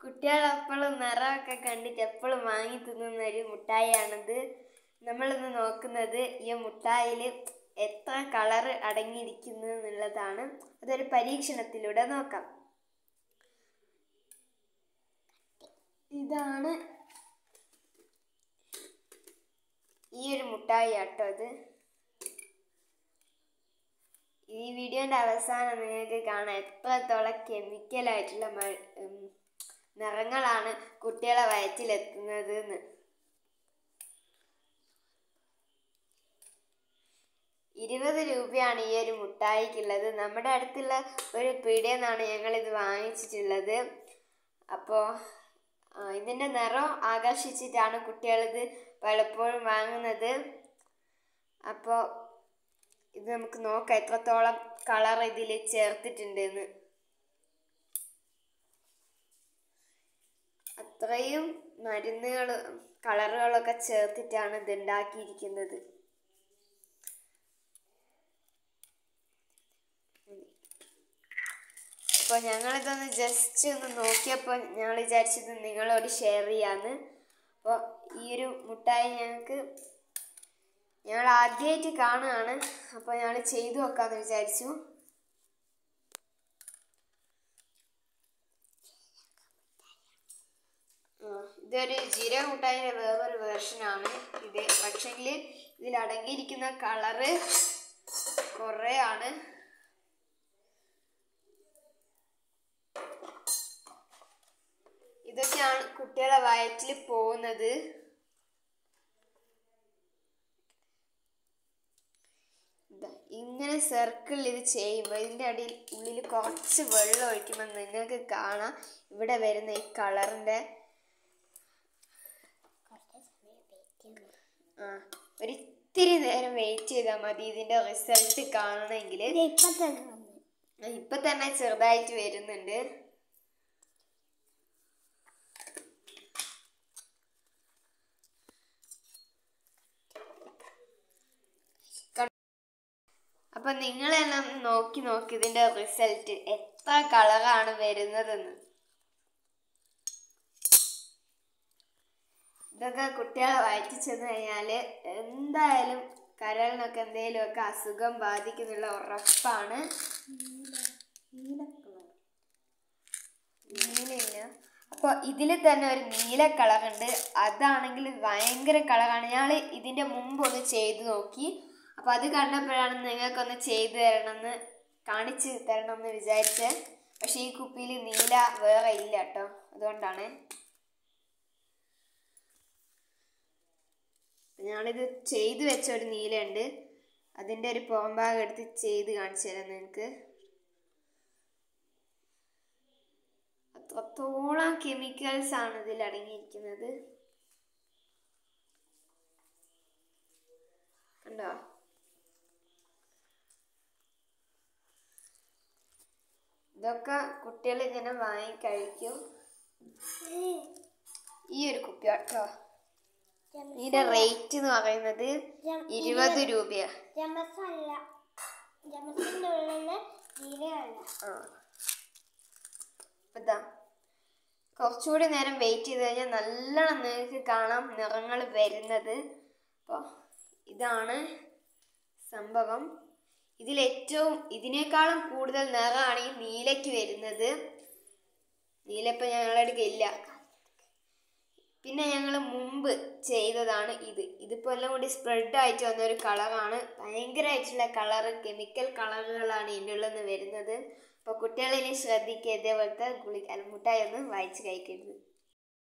കുട്ടികൾ എപ്പോഴും നിറമൊക്കെ കണ്ടിട്ട് എപ്പോഴും വാങ്ങി തിന്നുന്ന ഒരു മുട്ടായിയാണിത് നമ്മളിന്ന് നോക്കുന്നത് ഈ മുട്ടായിൽ എത്ര കളറ് അടങ്ങിയിരിക്കുന്നു എന്നുള്ളതാണ് അതൊരു പരീക്ഷണത്തിലൂടെ നോക്കാം ഇതാണ് ഈ ഒരു മുട്ടായി ആട്ടോ അത് ഈ വീഡിയോന്റെ അവസാനം നിങ്ങൾക്ക് കാണാം എത്രത്തോളം കെമിക്കലായിട്ടുള്ള മ- ഉം, നിറങ്ങളാണ് കുട്ടികളെ വയറ്റിലെത്തുന്നത് എന്ന് ഇരുപത് രൂപയാണ് ഈ ഒരു മുട്ടായിക്കുള്ളത് നമ്മുടെ അടുത്തുള്ള ഒരു പീടിയിൽ നിന്നാണ് ഞങ്ങളിത് വാങ്ങിച്ചിട്ടുള്ളത് അപ്പോൾ ഇതിൻ്റെ നിറം ആകർഷിച്ചിട്ടാണ് കുട്ടികളിത് പലപ്പോഴും വാങ്ങുന്നത് അപ്പോൾ ഇത് നമുക്ക് നോക്കാം എത്രത്തോളം കളർ ഇതിൽ ചേർത്തിട്ടുണ്ടെന്ന് അത്രയും മരുന്നുകൾ കളറുകളൊക്കെ ചേർത്തിട്ടാണ് ഇത് ഉണ്ടാക്കിയിരിക്കുന്നത് അപ്പോൾ ഞങ്ങളിതൊന്ന് ജസ്റ്റ് ഒന്ന് നോക്കിയപ്പോൾ ഞങ്ങൾ വിചാരിച്ചത് നിങ്ങളോട് ഷെയർ ചെയ്യാന്ന് അപ്പോൾ ഈ ഒരു മുട്ടായി ഞങ്ങൾക്ക് ഞങ്ങൾ ആദ്യമായിട്ട് കാണുകയാണ് അപ്പോൾ ഞങ്ങൾ ചെയ്തു നോക്കാമെന്ന് വിചാരിച്ചു ആ, ഇതൊരു ജീരക മുട്ടായിൻ്റെ വേറൊരു വേർഷനാണ് ഇത് പക്ഷെങ്കിൽ ഇതിൽ അടങ്ങിയിരിക്കുന്ന കളറ് കുറേ ആണ് ഇതൊക്കെയാണ് കുട്ടികളെ വയറ്റിൽ പോകുന്നത് ഇതാ ഇങ്ങനെ സർക്കിളിൽ ഇത് ചെയ്യുമ്പോൾ ഇതിൻ്റെ അടിയിൽ ഉള്ളിൽ കുറച്ച് വെള്ളം ഒഴിക്കുമ്പോൾ നിങ്ങൾക്ക് കാണാം ഇവിടെ വരുന്ന ഈ കളറിൻ്റെ ആ ഒരു ഇത്തിരി നേരം വെയിറ്റ് ചെയ്താൽ മതി ഇതിൻ്റെ റിസൾട്ട് കാണണമെങ്കിൽ ഇപ്പൊ തന്നെ വന്നു ഇപ്പൊ തന്നെ ചെറുതായിട്ട് വരുന്നുണ്ട് ക- അപ്പൊ നിങ്ങളെല്ലാം നോക്കി നോക്കി ഇതിന്റെ റിസൾട്ട് എത്ര കളറാണ് വരുന്നതെന്ന് ഇതൊക്കെ കുട്ടികളെ വയറ്റി ചെന്ന് കഴിഞ്ഞാൽ എന്തായാലും കരളിനൊക്കെ എന്തെങ്കിലുമൊക്കെ അസുഖം ബാധിക്കുന്നുള്ള ഉറപ്പാണ് നീല കളർ നീലയില്ല അപ്പോൾ ഇതിൽ തന്നെ ഒരു നീല കളറുണ്ട് അതാണെങ്കിൽ ഭയങ്കര കളറാണ് ഞങ്ങൾ ഇതിൻ്റെ മുമ്പ് ഒന്ന് ചെയ്ത് നോക്കി അപ്പോൾ അത് കണ്ടപ്പോഴാണ് നിങ്ങൾക്കൊന്ന് ചെയ്തു തരണമെന്ന് കാണിച്ച് തരണമെന്ന് വിചാരിച്ചത് പക്ഷേ ഈ കുപ്പിയിൽ നീല വേറെ ഇല്ല കേട്ടോ അതുകൊണ്ടാണ് ഞാനിത് ചെയ്തു വെച്ച ഒരു നീലയുണ്ട് അതിൻ്റെ ഒരു പുറംഭാഗം എടുത്ത് ചെയ്ത് കാണിച്ചു തരാം നിങ്ങൾക്ക് അത്രത്തോളം കെമിക്കൽസ് ആണ് ഇതിൽ അടങ്ങിയിരിക്കുന്നത് കണ്ടോ ഇതൊക്കെ കുട്ടികൾ ഇങ്ങനെ വാങ്ങി കഴിക്കും ഈ ഒരു കുപ്പി കേട്ടോ ഇതിന്റെ റേറ്റ് എന്ന് പറയുന്നത് ഇരുപത് രൂപയാ ജമസല്ല ജമസിന്റെ ഉള്ളില് നീലയല്ല ആ അപ്പൊ ഇതാ കുറച്ചുകൂടി നേരം വെയിറ്റ് ചെയ്ത് കഴിഞ്ഞാൽ നല്ലോണം നിങ്ങൾക്ക് കാണാം നിറങ്ങൾ വരുന്നത് അപ്പോൾ ഇതാണ് സംഭവം ഇതിലേറ്റവും ഇതിനേക്കാളും കൂടുതൽ നിറമാണ് ഈ നീലയ്ക്ക് വരുന്നത് നീല ഇപ്പം ഞങ്ങളുടെ അടുക്ക ഇല്ല പിന്നെ ഞങ്ങൾ മുമ്പ് ചെയ്തതാണ് ഇത് ഇതിപ്പോൾ എല്ലാം കൂടി സ്പ്രെഡ് ആയിട്ട് വന്ന ഒരു കളറാണ് ഭയങ്കരമായിട്ടുള്ള കളറ് കെമിക്കൽ കളറുകളാണ് ഇതിൻ്റെ ഉള്ളിൽ നിന്ന് വരുന്നത് അപ്പോൾ കുട്ടികളിനി ശ്രദ്ധിക്കുക ഇതേപോലത്തെ ഗുളി അല്ല മുട്ടായി ഒന്നും വായിച്ച് കഴിക്കരുത്